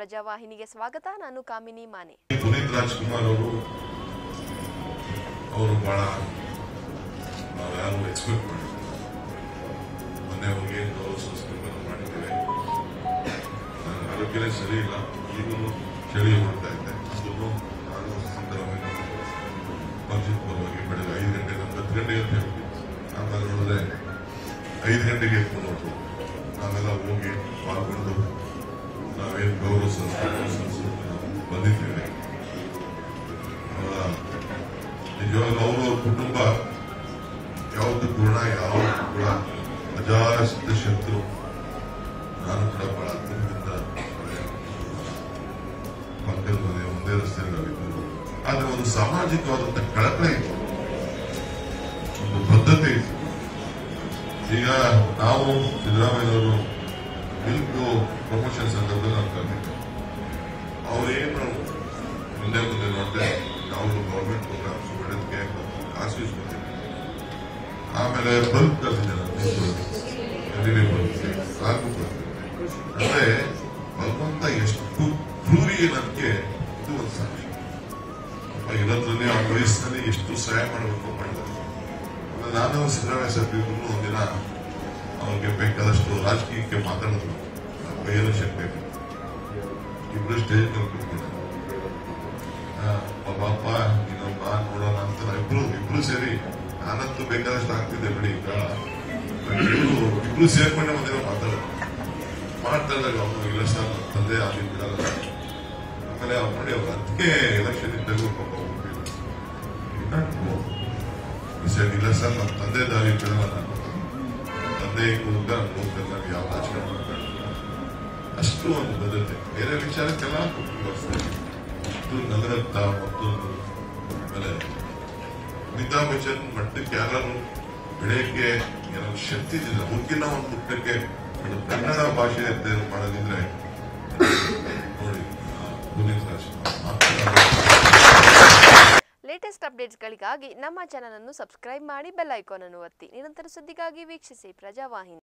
ಪ್ರಜಾವಾಹಿನಿಗೆ ಸ್ವಾಗತ ನಾನು ಕಾಮಿನಿ ಮಾನೆ ಪುನೀತ್ ರಾಜ್ಕುಮಾರ್ ಅವರು ಅವರು ಬಹಳ ನಾವು ಯಾರು ಎಕ್ಸ್ಪೆಕ್ಟ್ ಮಾಡಿದ್ವಿ ಮೊನ್ನೆ ಅವ್ರಿಗೆ ಗೌರವ ಸಂಸ್ಕೃತಿಯನ್ನು ಮಾಡಿದ್ದೇವೆ ನನ್ನ ಆರೋಗ್ಯನೇ ಸರಿ ಇಲ್ಲ ಈಗಲೂ ಚಳಿ ಮಾಡ್ತಾ ಇದ್ದೆ ಅದನ್ನು ನಾನು ಸಿದ್ದರಾಮಯ್ಯ ಪಕ್ಷದ ಪರವಾಗಿ ಬೆಳಗ್ಗೆ ಐದು ಗಂಟೆ ನಮ್ಗೆ ಹತ್ತು ಗಂಟೆಗೆ ಅಂತ ಹೇಳ್ಬಿಟ್ಟು ಆಮೇಲೆ ನೋಡಿದ್ರೆ ಐದು ಗಂಟೆಗೆ ಎತ್ಕೊಂಡು ಹೋದ್ರು ನಾವೆಲ್ಲ ಹೋಗಿ ಪಾಲ್ಗೊಂಡು ನಾವೇನು ಗೌರವ ಸಂಸ್ಕೃತಿ ಸಂಸ್ಕೃತಿ ನಾವು ಬಂದಿದ್ದೇವೆ ಅವರ ನಿಜವಾಗ್ಲೂ ಅವರವ್ರ ಕುಟುಂಬ ಯಾವುದು ಗುಣ ಯಾವುದು ಕೂಡ ಅಜಾರ ಸಿದ್ಧ ಶತ್ರು ನಾನು ಕೂಡ ಬಹಳ ಅತ್ಯಂತ ಪಕ್ಕದ ಮನೆ ಒಂದೇ ರಸ್ತೆಯಲ್ಲಿ ನಾವಿದ್ದು ಆದ್ರೆ ಒಂದು ಸಾಮಾಜಿಕವಾದಂತ ಕಳಕಳಿ ಇತ್ತು ಒಂದು ಬದ್ಧತೆ ಇತ್ತು ಈಗ ನಾವು ಸಿದ್ದರಾಮಯ್ಯನವರು ಮಿಲ್ಕ್ ಪ್ರಮೋಷನ್ ಸಂದರ್ಭದಲ್ಲಿ ನಾವು ಕರೆದಿದ್ದೇವೆ ಅವರೇನು ಮುಂದೆ ಮುಂದೆ ನೋಡಿದ್ರೆ ಯಾವುದು ಗೌರ್ಮೆಂಟ್ ಪ್ರೋಗ್ರಾಮ್ಸ್ ಒಳ್ಳೆದಕ್ಕೆ ಕಾಸು ಇಸ್ಕೊತೀವಿ ಆಮೇಲೆ ಬಲ್ಬ್ ಕಲ್ತಿದ್ದಾರೆ ಎಲ್ ಇ ಡಿ ಬಲ್ಬ್ ಸಾಕು ಅಂದ್ರೆ ಭಗವಂತ ಎಷ್ಟು ಕ್ರೂರಿ ನನಗೆ ಇದು ಒಂದು ಸಾಕ್ಷಿ ಅಪ್ಪ ಇರೋದ್ರಲ್ಲಿ ಆ ವಯಸ್ಸಿನಲ್ಲಿ ಎಷ್ಟು ಸಹಾಯ ಮಾಡಬೇಕು ಮಾಡಿದ್ದಾರೆ ಆಮೇಲೆ ನಾನು ಸಿದ್ದರಾಮಯ್ಯ ಸರ್ ಇದ್ರು ಒಂದಿನ ಅವ್ರಿಗೆ ಬೇಕಾದಷ್ಟು ರಾಜಕೀಯಕ್ಕೆ ಮಾತಾಡಿದ್ರು ಕೈಯಲ್ಲಿ ಶಕ್ತಿ ಇಬ್ರು ಸ್ಟೇಜ್ ಮೇಲೆ ಕೂತ್ಕೊಂಡು ಪಾಪ ಇನ್ನೊಬ್ಬ ನೋಡೋಣ ಅಂತ ನಾವು ಇಬ್ರು ಇಬ್ರು ಸೇರಿ ನಾನಂತೂ ಬೇಕಾದಷ್ಟು ಆಗ್ತಿದ್ದೆ ಬಿಡಿ ಈಗ ಇಬ್ರು ಇಬ್ರು ಸೇರ್ಕೊಂಡೆ ಒಂದಿನ ಮಾತಾಡೋದು ಮಾಡ್ತಾ ಇದ್ದಾಗ ಅವನು ಇಲ್ಲ ಸರ್ ನನ್ನ ತಂದೆ ಅಲ್ಲಿ ಬಿಡಲ್ಲ ಆಮೇಲೆ ಅವ್ರು ನೋಡಿ ಅವ್ರು ಅದಕ್ಕೆ ಎಲೆಕ್ಷನ್ ಇದ್ದಾಗ ಪಾಪ ಹೋಗ್ಬಿಟ್ಟು ಇಲ್ಲ ಸರ್ ನಮ್ಮ ತಂದೆ ದಾರಿ ಬಿಡಲ್ಲ ನಾನು ತಂದೆ ಹೋಗ ಹೋಗ್ತಾರೆ ನಾನು ಯಾವ ರಾಜಕಾರಣ ಮಾಡ್ತಾರೆ ಅಷ್ಟು ಒಂದು ಬದ್ಧತೆ ಬೇರೆ ವಿಚಾರಕ್ಕೆಲ್ಲ ವಿವರಿಸ್ತಾರೆ ಇದು ನಗರತ್ತ ಮತ್ತೊಂದು ಆಮೇಲೆ ಅಮಿತಾಬ್ ಬಚ್ಚನ್ ಮಟ್ಟಕ್ಕೆ ಯಾರು ಬೆಳೆಯಕ್ಕೆ ಏನೋ ಶಕ್ತಿ ಇದೆ ಹುಡುಗಿನ ಒಂದು ಮುಟ್ಟಕ್ಕೆ ಒಂದು ಕನ್ನಡ ಭಾಷೆ ಅಧ್ಯಯನ ಮಾಡೋದಿದ್ರೆ ನೋಡಿ ಆ, ಪುನೀತ್ ರಾಜ್ಕುಮಾರ್ ಮಾತ್ರ ಲೇಟೆಸ್ಟ್ ಅಪ್ಡೇಟ್ಸ್ಗಳಿಗಾಗಿ ನಮ್ಮ ಚಾನಲ್ ಅನ್ನು ಸಬ್ಸ್ಕ್ರೈಬ್ ಮಾಡಿ ಬೆಲ್ ಐಕಾನ್ ಅನ್ನು ಒತ್ತಿ ನಿರಂತರ ಸುದ್ದಿಗಾಗಿ ವೀಕ್ಷಿಸಿ ಪ್ರಜಾವಾಹಿನಿ